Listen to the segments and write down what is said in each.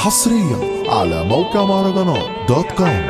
حصريا على موقع مهرجانات دوت كوم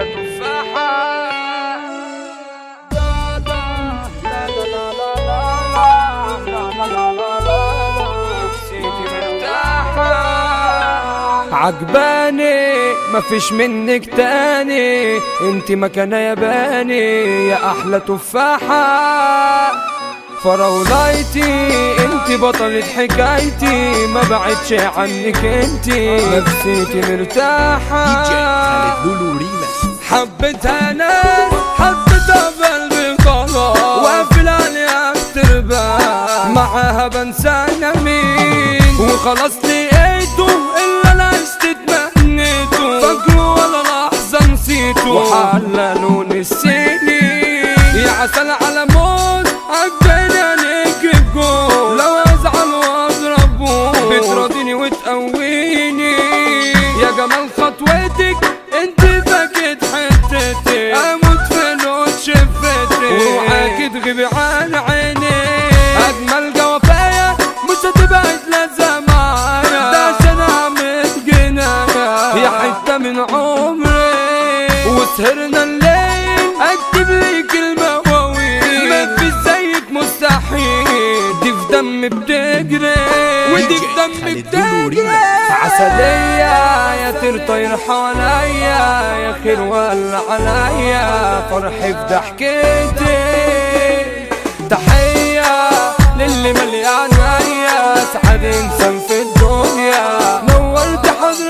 عجباني مفيش منك تاني انت مكانة ياباني يا احلى تفاحة فراولايتي انت بطلة حكايتي ما بعدش عنك انت نفسيتي مرتاحة لولو ريماكس حبيتها ناس حبيتها بقلبي خلاص وقفل عليها بتربح معاها بنسى انا مين وخلاص لقيته الا انا عشت اتمنيته فاكره ولا لحظه نسيته وحللوا نسيني يا عسل على موت عجباني عليك الجول لو ازعل واضربه بتراضيني وتقويني يا جمال خطوتك انت فاكت حتتي اموت في لون شفتي وروحك تغيبي عن عيني اجمل جوافايا مش هتبعد لازم معايا ده عشان اعمل جناية يا حتة من عمري وسهرنا الليل اكتب لي كلمة واويل ما في زيك مستحيل دي في دم بتجري ودي في دم خالد لولو بتجري ريماكس. عسلية يا ترطير حواليا يا خير ولا عليا فرحي في ضحكتي تحية للي مليان عيا سعد انسان في الدنيا نورت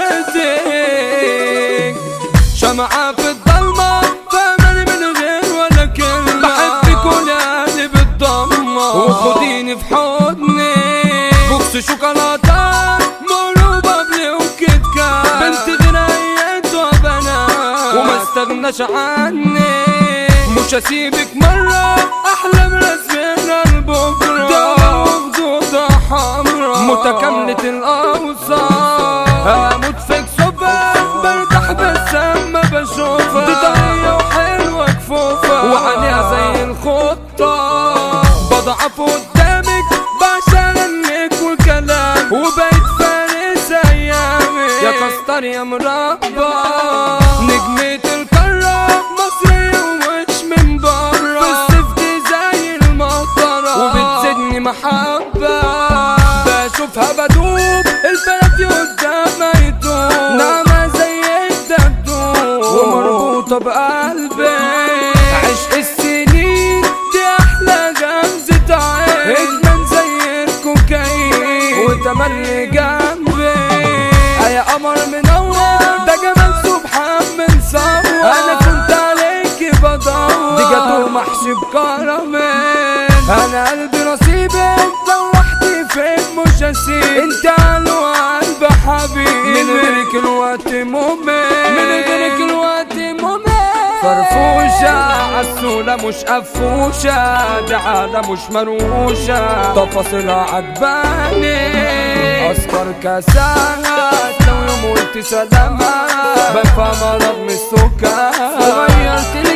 حضرتك شمعة في الضلمة فاهماني من غير ولا كلمة بحبك ولاني بالضمة وخديني في حضني بوكس شوكولاتة مولو بابلي وكيت كات بنت غنيت وبنات وما استغناش عني مش هسيبك مرة أحلام رسمنا لبكرة ده وخدودة حمرا متكاملة الأوصاف هموت فيك صبح برتاح بس أما بشوفها دي طرية وحلوة كفوفة وعليها زي الخطة بضعف قدامك بعشان انك وكلام وبقيت فارس ايامي يا كستر يا مربى نجمة القارة مصرية ومش من برا في الصيف دي زي المطرة وبتزيدني محبة بشوفها بدوب البلد قدامها يدوب نعمة زي الدبدوب ومربوطة بقلبي عشق السنين دي أحلى غمزة عين إدمان زي الكوكايين وتملي جنبي يا قمر منور ده جمال سبحان من صور أنا كنت عليك بدور دي جاتو محشي بكرمين أنا قلبي نصيبك لو وحدي فين مش هسيب انت على قلب حبيبي من غيرك الوقت ممل من غيرك الوقت ممل فرفوشة عسولة مش قفوشة دعالة مش مروشة تفاصيلها عجباني أسكر كاسات لو يوم قلت سلامات بفهم رغم السكر وغيرت لي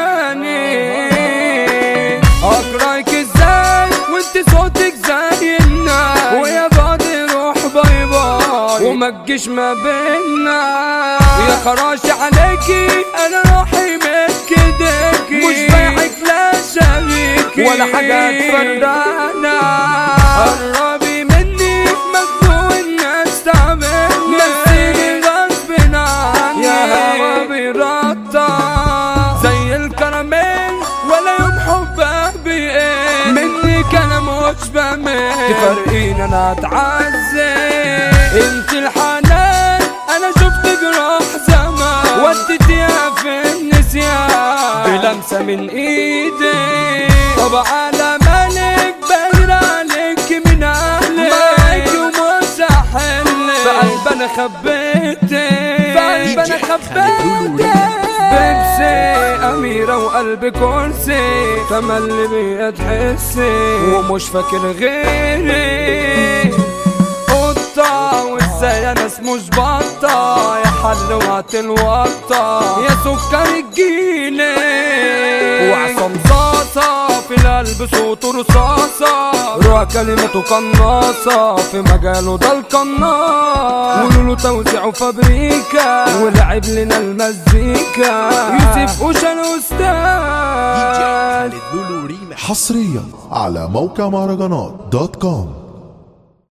كياني أقرأك ازاي وانت صوتك زي الناس ويا بعض روح باي باي وما تجيش ما بينا يا خراش عليكي انا روحي ملك ايديكي مش بايعك لا شريكي ولا حاجة تفرقنا قربي مني مجنون الناس تعملني نسيني غصب عني يا هوا بيرطع زي الكراميل ولا يوم حبك بيقل منك انا مش بمل تفرقين انا اتعذب انت الحنان انا شفت جراح زمان وديتيها في النسيان بلمسه من ايدي طب على مالك بغير عليك من اهلك معاك ومش هحلك في قلب انا خبيتك في قلب انا خبيتك بيبسي أميرة وقلب كرسي تملي بيها تحسي ومش فاكر غيري قطة وازاي انا مش بطة يا حلوة الوطة يا سكر الجيلي وعصام صاص رصاصة في القلب صوته رصاصة روح كلمته قناصة في مجاله ده القناص قولوا له توزيعه فابريكا ولعب لنا المزيكا يوسف اوشا الاستاذ دي جي خالد لولو ريماكس حصريا على موقع مهرجانات دوت كوم